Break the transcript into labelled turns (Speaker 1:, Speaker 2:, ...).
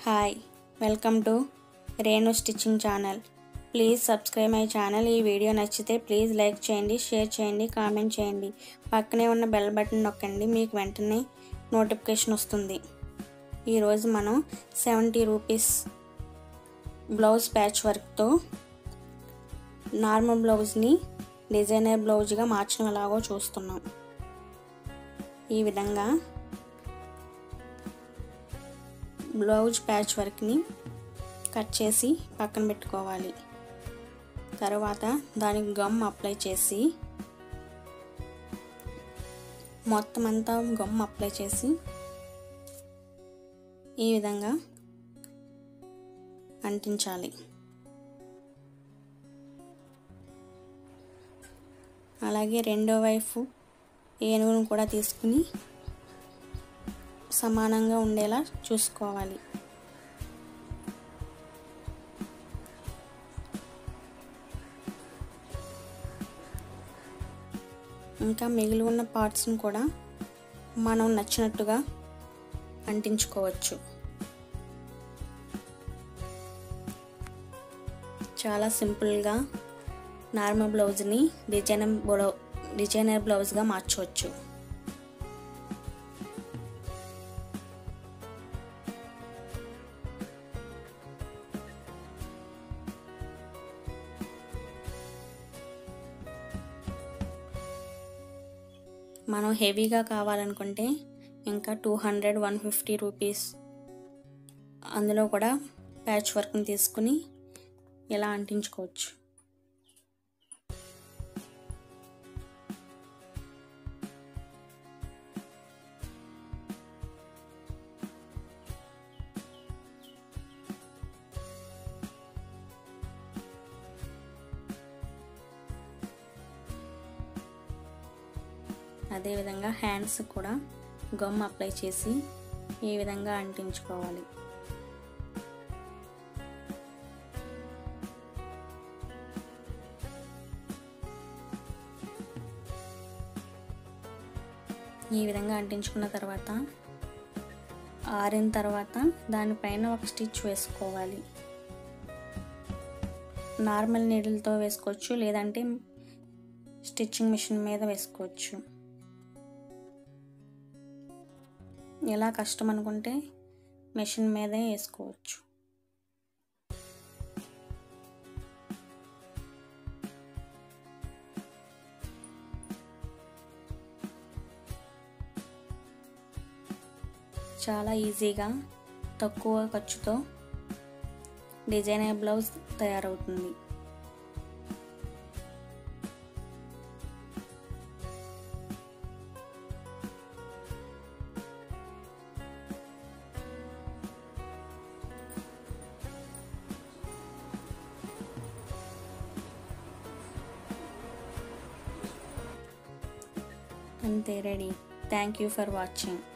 Speaker 1: hi welcome to Renu stitching channel please subscribe my channel ఈ video నచ్చితే please like చేయండి share చేయండి comment చేయండి పక్కనే ఉన్న బెల్ బటన్ నొక్కండి మీకు వెంటనే నోటిఫికేషన్ వస్తుంది ఈరోజు మనం సెవెంటీ రూపీస్ బ్లౌజ్ ప్యాచ్ వర్క్తో నార్మల్ బ్లౌజ్ని డిజైనర్ బ్లౌజ్గా మార్చడం ఎలాగో చూస్తున్నాం ఈ విధంగా బ్లౌజ్ ప్యాచ్ వర్క్ని కట్ చేసి పక్కన పెట్టుకోవాలి తర్వాత దానికి గమ్ అప్లై చేసి మొత్తం అంతా గమ్ అప్లై చేసి ఈ విధంగా అంటించాలి అలాగే రెండో వైపు ఏనుగును కూడా తీసుకుని సమానంగా ఉండేలా చూసుకోవాలి ఇంకా మిగిలి ఉన్న పార్ట్స్ని కూడా మనం నచ్చినట్టుగా అంటించుకోవచ్చు చాలా సింపుల్గా నార్మల్ బ్లౌజ్ని డిజైనర్ బ్లౌ డిజైనర్ బ్లౌజ్గా మార్చవచ్చు మనం హెవీగా కావాలనుకుంటే ఇంకా two hundred one fifty rupees అందులో కూడా ప్యాచ్ వర్క్ని తీసుకుని ఇలా అంటించుకోవచ్చు అదేవిధంగా హ్యాండ్స్ కూడా గమ్ అప్లై చేసి ఈ విధంగా అంటించుకోవాలి ఈ విధంగా అంటించుకున్న తర్వాత ఆరిన తర్వాత దానిపైన ఒక స్టిచ్ వేసుకోవాలి నార్మల్ నీడిల్తో వేసుకోవచ్చు లేదంటే స్టిచ్చింగ్ మిషన్ మీద వేసుకోవచ్చు ఎలా కష్టం అనుకుంటే మెషిన్ మీదే వేసుకోవచ్చు చాలా ఈజీగా తక్కువ ఖర్చుతో డిజైనర్ బ్లౌజ్ తయారవుతుంది అంతే ready thank you for watching